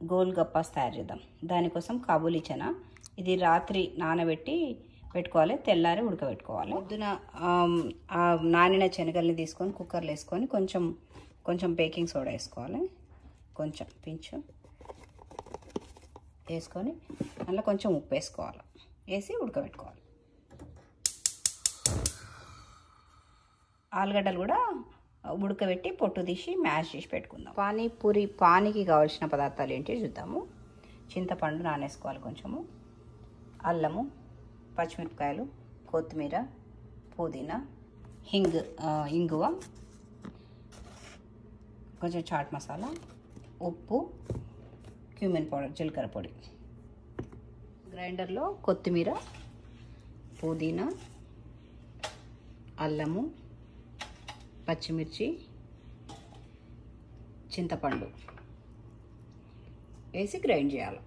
Goal గప్పాస్ తయారు చేద్దాం దానికోసం కాబూలీ చనా ఇది రాత్రి నానబెట్టి పెట్టుకోవాలి తెల్లారి ఉడకబెట్టుకోవాలి పొద్దున ఆమ్, ఆ నానిన శనగల్ని తీసుకొని కుక్కర్లో వేసుకొని కొంచెం కొంచెం బేకింగ్ సోడా వేసుకోవాలి కొంచెం పించు వేసుకొని అందులో కొంచెం ఉప్పు వేసుకోవాలి వేసి ఉడకబెట్టుకోవాలి ఆలుగడ్డలు కూడా ఉడకబెట్టి పొట్టు తీసి మ్యాష్ చేసి పెట్టుకుందాం పానీపూరి పానీకి కావాల్సిన పదార్థాలు ఏంటి చూద్దాము చింతపండు నానేసుకోవాలి కొంచెము అల్లము పచ్చిమిరపకాయలు కొత్తిమీర పుదీనా హింగ్ ఆ, ఇంగువ కొంచెం చాట్ మసాలా ఉప్పు క్యూమిన్ పౌడర్ జీలకర్ర పొడి గ్రైండర్లో కొత్తిమీర పుదీనా అల్లము పచ్చిమిర్చి చింతపండు వేసి గ్రైండ్ చేయాలి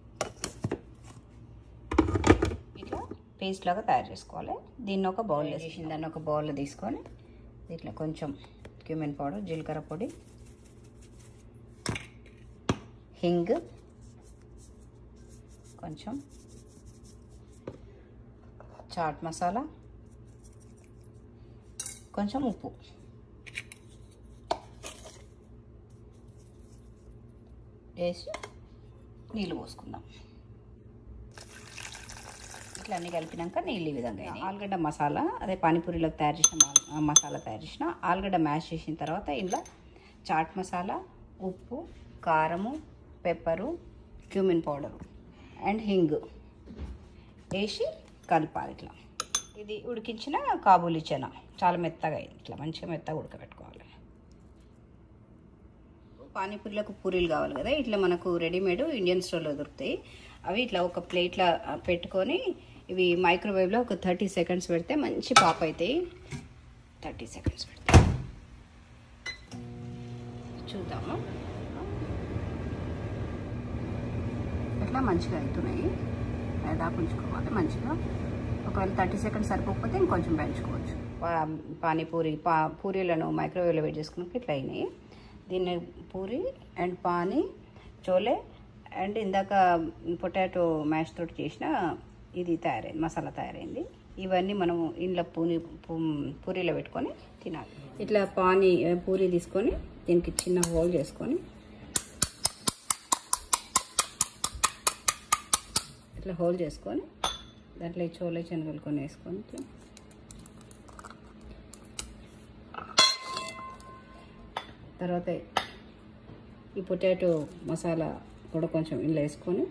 ఇట్లా పేస్ట్ లాగా తయారు చేసుకోవాలి దీన్ని ఒక బౌల్ వేసి దాన్ని ఒక బౌల్లో తీసుకొని ఇట్లా కొంచెం క్యూమిన్ పౌడర్ జీలకర్ర పొడి హింగ్ కొంచెం చాట్ మసాలా కొంచెం ఉప్పు వేసి నీళ్ళు పోసుకుందాం ఇట్లా అన్నీ కలిపినాక నీళ్ళు ఈ విధంగా అయినాయి. ఆలుగడ్డ మసాలా అదే పానీపూరిలో తయారు చేసిన మా- మసాలా తయారు చేసిన ఆలుగడ్డ మ్యాష్ చేసిన తర్వాత ఇందులో చాట్ మసాలా ఉప్పు కారము pepper cumin powder and hing వేసి కలపాలి ఇట్లా ఇది ఉడికించిన కాబూలి చెన చాలా మెత్తగా అయింది ఇట్లా మంచిగా మెత్తగా ఉడకబెట్టుకోవాలి పానీపూరిలకు పూరీలు కావాలి కదా ఇట్లా మనకు రెడీమేడ్ ఇండియన్ స్టోర్లో దొరుకుతాయి అవి ఇట్లా ఒక ప్లేట్లో పెట్టుకొని ఇవి మైక్రోవేవ్లో ఒక థర్టీ సెకండ్స్ పెడితే మంచి పాప్ అవుతాయి థర్టీ సెకండ్స్ పెడితే చూద్దాము ఇట్లా మంచిగా అవుతున్నాయి దాకా ఉంచుకోవాలి మంచిగా ఒకవేళ థర్టీ సెకండ్స్ సరిపోకపోతే ఇంకొంచెం పెంచుకోవచ్చు పా- పానీపూరి పా పూరీలను మైక్రోవేవ్లో వేడి చేసుకున్నాక ఇట్లా అయినాయి దీన్ని పూరి అండ్ పానీ చోలే అండ్ ఇందాక పొటాటో మ్యాష్ తోటి చేసిన ఇది తయారైంది మసాలా తయారైంది ఇవన్నీ మనము ఇంట్లో పూరి పూ- పూరీలో పెట్టుకొని తినాలి ఇట్లా పానీ పూరి తీసుకొని దీనికి చిన్న హోల్ చేసుకొని ఇట్లా హోల్ చేసుకొని దాంట్లో ఈ చోలే శనగలు కొన్ని వేసుకొని ఇట్లా తర్వాత ఈ పొటాటో మసాలా కూడా కొంచెం ఇందులో వేసుకొని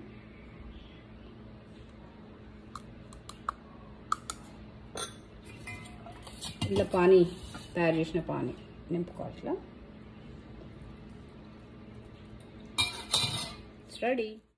ఇందులో పానీ తయారు చేసిన పానీ నింపుకోవాలి ఇట్లా రెడీ